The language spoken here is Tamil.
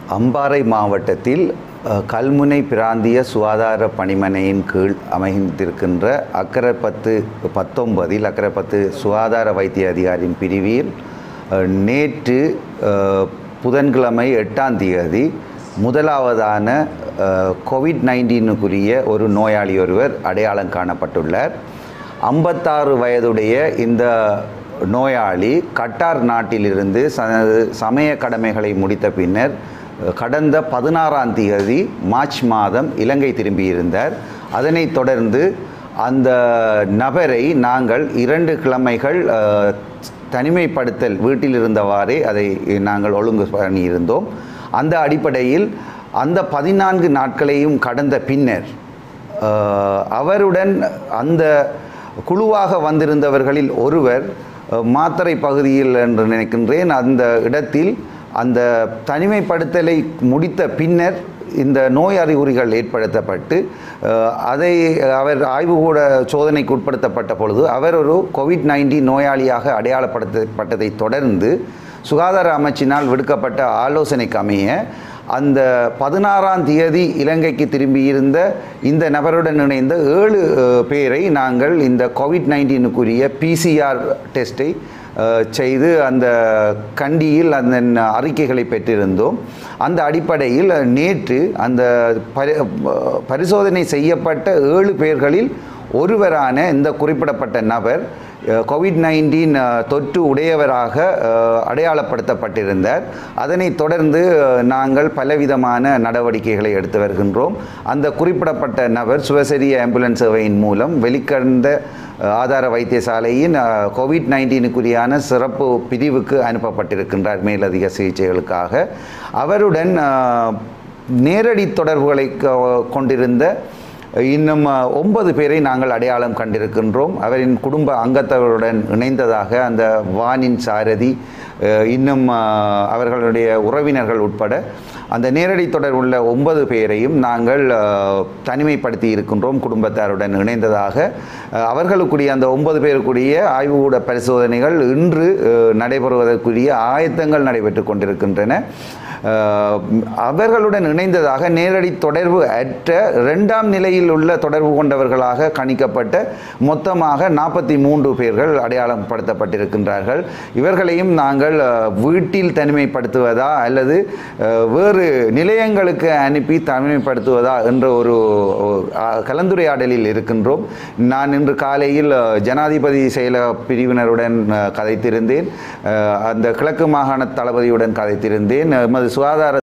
அம்பாறை மாவட்டத்தில் அஹ், கல்முனை பிராந்திய சுகாதார பணிமனையின் கீழ் அமைந்திருக்கின்ற அக்கரை பத்து பத்தொன்பதில் அக்கரை பத்து சுகாதார வைத்திய அதிகாரியின் பிரிவில் அஹ், நேற்று அஹ், புதன்கிழமை எட்டாம் தேதி முதலாவதான கோவிட் நைன்டீனுக்குரிய ஒரு நோயாளி ஒருவர் அடையாளம் காணப்பட்டுள்ளார் ஐம்பத்தாறு வயதுடைய இந்த நோயாளி கட்டார் நாட்டிலிருந்து ச- சமய கடமைகளை முடித்த பின்னர் அஹ், கடந்த பதினாறாம் தேதி மார்ச் மாதம் இலங்கை திரும்பியிருந்தார் அதனைத் தொடர்ந்து அந்த நபரை நாங்கள் இரண்டு கிழமைகள் அஹ், தனிமைப்படுத்தல் வீட்டில் இருந்தவாறே அதை நாங்கள் ஒழுங்கு பண்ணியிருந்தோம் அந்த அடிப்படையில் அந்த பதினான்கு நாட்களையும் கடந்த பின்னர் அஹ், அவருடன் அந்த குழுவாக வந்திருந்தவர்களில் ஒருவர் அஹ், மாத்தறை பகுதியில் என்று நினைக்கின்றேன் அந்த இடத்தில் அந்த தனிமைப்படுத்தலை முடித்த பின்னர் இந்த நோய் அறிகுறிகள் ஏற்படுத்தப்பட்டு அஹ், அதை அவர் ஆய்வுகூட சோதனைக்கு உட்படுத்தப்பட்ட பொழுது அவர் ஒரு கோவிட் நைன்டீன் நோயாளியாக அடையாளப்படுத்தப்பட்டதை தொடர்ந்து சுகாதார அமைச்சினால் விடுக்கப்பட்ட ஆலோசனைக்கு அமைய அந்த பதினாறாம் தேதி இலங்கைக்கு திரும்பியிருந்த இந்த நபருடன் இணைந்த ஏழு அஹ், பேரை நாங்கள் இந்த கோவிட் நைன்டீனுக்குரிய பிசிஆர் டெஸ்ட்டை அஹ், செய்து அந்த கண்டியில் அந்த ந- அறிக்கைகளை பெற்றிருந்தோம் அந்த அடிப்படையில் நேற்று அந்த பரி அஹ், பரிசோதனை செய்யப்பட்ட ஏழு பேர்களில் ஒருவரான இந்த குறிப்பிடப்பட்ட நபர் கோவிட் நைன்டீன் தொற்று உடையவராக அஹ், அடையாளப்படுத்தப்பட்டிருந்தார் அதனைத் தொடர்ந்து அஹ், நாங்கள் பலவிதமான நடவடிக்கைகளை எடுத்து வருகின்றோம் அந்த குறிப்பிடப்பட்ட நபர் சுவசரி ஆம்புலன்ஸ் சேவையின் மூலம் வெளிக்கடந்த அஹ், ஆதார வைத்தியசாலையின் அஹ், கோவிட் நைன்டீனுக்குரியான சிறப்பு பிரிவுக்கு அனுப்பப்பட்டிருக்கின்றார் மேலதிக சிகிச்சைகளுக்காக அவருடன் அஹ், நேரடி தொடர்புகளை கொ- கொண்டிருந்த இன்னும் அஹ், ஒன்பது பேரை நாங்கள் அடையாளம் கண்டிருக்கின்றோம் அவரின் குடும்ப அங்கத்தவருடன் இணைந்ததாக அந்த வானின் சாரதி அஹ், இன்னும் அஹ், அவர்களுடைய உறவினர்கள் உட்பட அந்த நேரடி தொடர்புள்ள ஒன்பது பேரையும் நாங்கள் அஹ், தனிமைப்படுத்தி இருக்கின்றோம் குடும்பத்தாருடன் இணைந்ததாக அஹ், அவர்களுக்குரிய அந்த ஒன்பது பேருக்குரிய ஆய்வுகூட பரிசோதனைகள் இன்று அஹ், நடைபெறுவதற்குரிய ஆயத்தங்கள் நடைபெற்று கொண்டிருக்கின்றன அஹ், அவர்களுடன் இணைந்ததாக நேரடி தொடர்பு அற்ற இரண்டாம் நிலையில் உள்ள தொடர்பு கொண்டவர்களாக கணிக்கப்பட்ட மொத்தமாக நாற்பத்தி மூன்று பேர்கள் அடையாளப்படுத்தப்பட்டிருக்கின்றார்கள் இவர்களையும் நாங்கள் அஹ், வீட்டில் தனிமைப்படுத்துவதா அல்லது அஹ், வேறு நிலையங்களுக்கு அனுப்பி தனிமைப்படுத்துவதா என்ற ஒரு அஹ், கலந்துரையாடலில் இருக்கின்றோம் நான் இன்று காலையில் அஹ், ஜனாதிபதி செயலக பிரிவினருடன் அஹ், கதைத்திருந்தேன் அஹ், அந்த கிழக்கு மாகாண தளபதியுடன் கதைத்திருந்தேன் எமது சுகாதார